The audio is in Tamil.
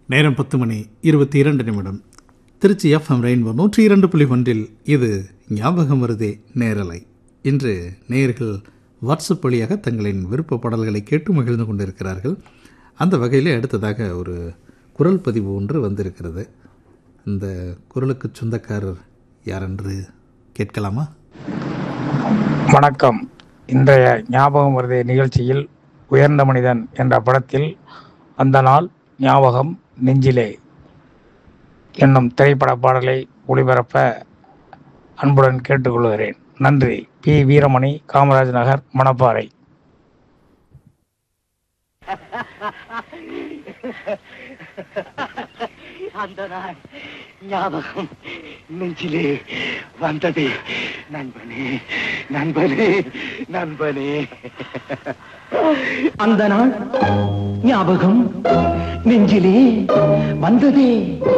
நேரம் பத்து மணி இருபத்தி இரண்டு நிமிடம் திருச்சி எஃப்எம் ரெயின்போ நூற்றி இரண்டு புள்ளி ஒன்றில் இது ஞாபகம் வருதே நேரலை இன்று நேயர்கள் வாட்ஸ்அப் வழியாக தங்களின் விருப்ப பாடல்களை கேட்டு மகிழ்ந்து கொண்டிருக்கிறார்கள் அந்த வகையிலே அடுத்ததாக ஒரு குரல் பதிவு ஒன்று வந்திருக்கிறது இந்த குரலுக்கு சொந்தக்காரர் யாரென்று கேட்கலாமா வணக்கம் இன்றைய ஞாபகம் வருதே நிகழ்ச்சியில் உயர்ந்த மனிதன் என்ற படத்தில் அந்த நாள் ஞாபகம் நெஞ்சிலே என்னும் திரைப்பட பாடலை ஒளிபரப்ப அன்புடன் கேட்டுக்கொள்கிறேன் நன்றி பி வீரமணி காமராஜ் நகர் மணப்பாறை அந்த நாள் ஞாபகம் நெஞ்சிலே வந்தது நண்பனே நண்பனே நண்பனே அந்த நாள் ஞாபகம் நெஞ்சிலே வந்ததே